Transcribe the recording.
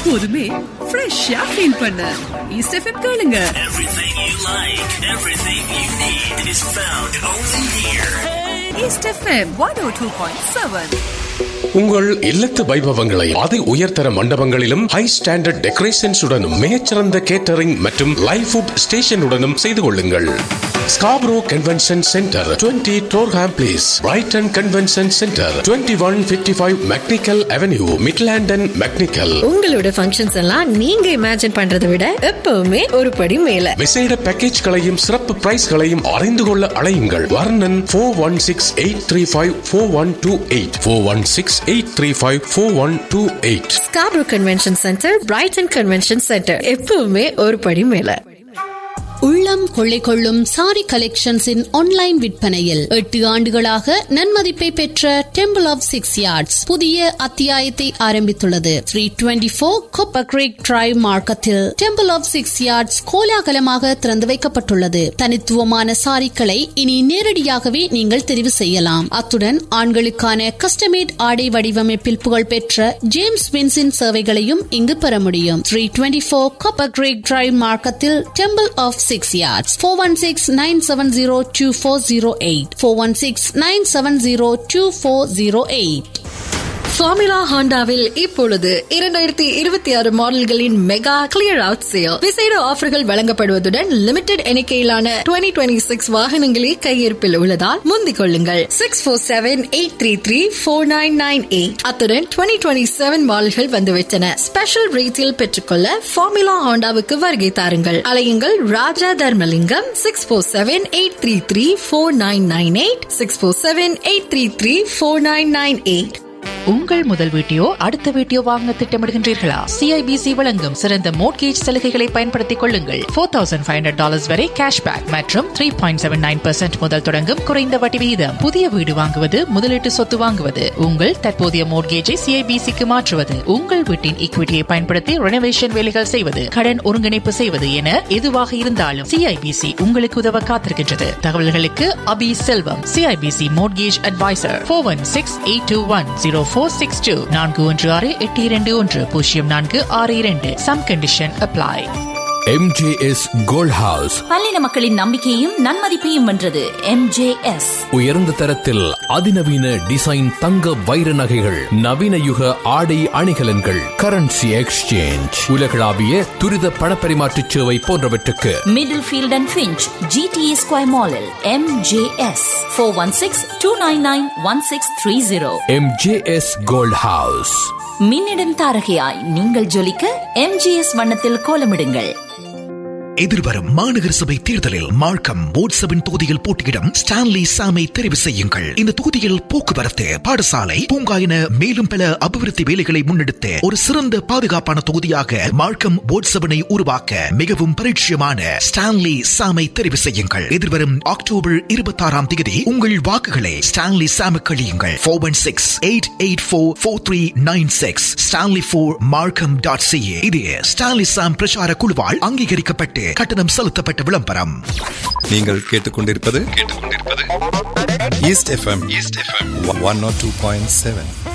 எப்போதுமே ஃப்ரெஷ்ஷா ஃபீல் பண்ண ஈஸ்ட் எஃப்எம் கேளுங்க Everything you like, everything you need is found only here. East FM one O two point seven உங்கள் இல்லத்து வைபவங்களை அதி உயர்தர மண்டபங்களிலும் ஹை ஸ்டாண்டர்ட் டெக்கரேஷன்ஸ் உடனும் மிகச்சிறந்த கேட்டரிங் மற்றும் லைவ் ஃபுட் ஸ்டேஷனுடனும் செய்து கொள்ளுங்கள் Scarborough convention centre 20 Durham place Brighton convention centre 2155 one fifty five McNicoll avenue மிட்லாண்டன் மெக்னிக்கல் உங்களோட ஃபங்க்ஷன்ஸ் எல்லாம் நீங்க இமேஜின் பண்றதை விட எப்பவுமே ஒரு படி மேல விசேட பேக்கேஜ்களையும் சிறப்பு பிரைஸ்களையும் அறிந்து கொள்ள அழையுங்கள் Varnan four one six eight three five four one two eight four one six eight three five four one two eight Scarborough convention centre Brighton convention centre எப்பவுமே ஒரு படி மேல உள்ளம் கொள்ளை கொள்ளும் சாரி கலெக்ஷன்ஸின் ஆன்லைன் விற்பனையில் எட்டு ஆண்டுகளாக நன்மதிப்பை பெற்ற டெம்பிள் ஆஃப் சிக்ஸ் யார்ட்ஸ் புதிய அத்தியாயத்தை ஆரம்பித்துள்ளது three twenty four Copper Creek Drive மார்க்கத்தில் டெம்பிள் ஆஃப் சிக்ஸ் யார்ட்ஸ் கோலாகலமாக திறந்து வைக்கப்பட்டுள்ளது தனித்துவமான சாரிக்களை இனி நேரடியாகவே நீங்கள் தெரிவு செய்யலாம் அத்துடன் ஆண்களுக்கான கஸ்டமேட் ஆடை வடிவமைப்பில் புகழ்பெற்ற ஜேம்ஸ் வின்ஸின் சேவைகளையும் இங்கு பெற முடியும் three twenty four Copper Creek Drive மார்க்கத்தில் Temple of Six Yards four one six nine seven zero two four zero eight four one six nine seven zero two four zero eight Formula ஹாண்டாவில் இப்பொழுது இரண்டாயிரத்தி இருபத்தி ஆறு மாடல்களின் mega clear out sale விசேட ஆஃபர்கள் வழங்கப்படுவதுடன் லிமிடெட் எண்ணிக்கையிலான டுவெண்டி டுவெண்டி சிக்ஸ் வாகனங்களே கையிருப்பில் உள்ளதால் முந்திக் கொள்ளுங்கள் six four seven eight three three four nine nine eight அத்துடன் டுவெண்டி டுவெண்டி செவன் மாடல்கள் வந்துவிட்டன ஸ்பெஷல் ரேட்டில் பெற்றுக்கொள்ள ஃபார்முலா ஹாண்டாவுக்கு வருகை தாருங்கள் அலையுங்கள் Raja Dharmalingam six four seven eight three three four nine nine eight six four seven eight three three four nine nine eight உங்கள் முதல் வீட்டையோ அடுத்த வீட்டையோ வாங்க திட்டமிடுகின்றீர்களா சிஐபிசி வழங்கும் சிறந்த மோட்கேஜ் சலுகைகளை பயன்படுத்திக் கொள்ளுங்கள் four thousand five hundred dollars வரை கேஷ்பேக் மற்றும் த்ரீ பாயிண்ட் செவன் நைன் முதல் தொடங்கும் குறைந்த வட்டி விகிதம் புதிய வீடு வாங்குவது முதலீட்டு சொத்து வாங்குவது உங்கள் தற்போதைய மோட்கேஜை சிஐபிசிக்கு மாற்றுவது உங்கள் வீட்டின் ஈக்விட்டியை பயன்படுத்தி ரெனோவேஷன் வேலைகள் செய்வது கடன் ஒருங்கிணைப்பு செய்வது என எதுவாக இருந்தாலும் சிஐபிசி உங்களுக்கு உதவ காத்திருக்கின்றது தகவல்களுக்கு Abi Selvam CIBC mortgage advisor four one six eight two one zero four six two நான்கு ஒன்று ஆறு எட்டு இரண்டு ஒன்று பூஜ்ஜியம் நான்கு ஆறு இரண்டு some condition apply MJS Gold House பல்லின மக்களின் நம்பிக்கையும் நன்மதிப்பையும் வென்றது எம்ஜேஎஸ் உயர்ந்த தரத்தில் அதிநவீன டிசைன் தங்க வைர நகைகள் நவீன யுக ஆடை அணிகலன்கள் கரன்சி எக்ஸ்சேஞ்ச் உலகளாவிய துரித பணப்பரிமாற்ற சேவை போன்றவற்றுக்கு Middlefield and Finch GTA Square மாலில் MJS four one six two nine nine one six three zero MJS Gold House மின்னிடும் தாரகையாய் நீங்கள் ஜொலிக்க எம்ஜிஎஸ் வண்ணத்தில் கோலமிடுங்கள் எதிர்வரும் மாநகர சபை தேர்தலில் மார்க்கம் போட்சபின் தொகுதியில் போட்டியிடும் ஸ்டான்லி சாமை தெரிவு செய்யுங்கள் இந்த தொகுதியில் போக்குவரத்து பாடசாலை பூங்கா என மேலும் பல அபிவிருத்தி வேலைகளை முன்னெடுத்து ஒரு சிறந்த பாதுகாப்பான தொகுதியாக மார்க்கம் போட்சபனை உருவாக்க மிகவும் பரிட்சயமான ஸ்டான்லி சாமை தெரிவு செய்யுங்கள் எதிர்வரும் அக்டோபர் இருபத்தி ஆறாம் தேதி உங்கள் வாக்குகளை ஸ்டான்லி சாமுக்கு அளியுங்கள் four one six eight eight four four three nine six Stanley four Markham dot CA இது ஸ்டான்லி சாம் பிரச்சார குழுவால் அங்கீகரிக்கப்பட்டு கட்டணம் செலுத்தப்பட்ட விளம்பரம் நீங்கள் கேட்டுக்கொண்டிருப்பது கேட்டுக்கொண்டிருப்பது East FM East FM one nought two point seven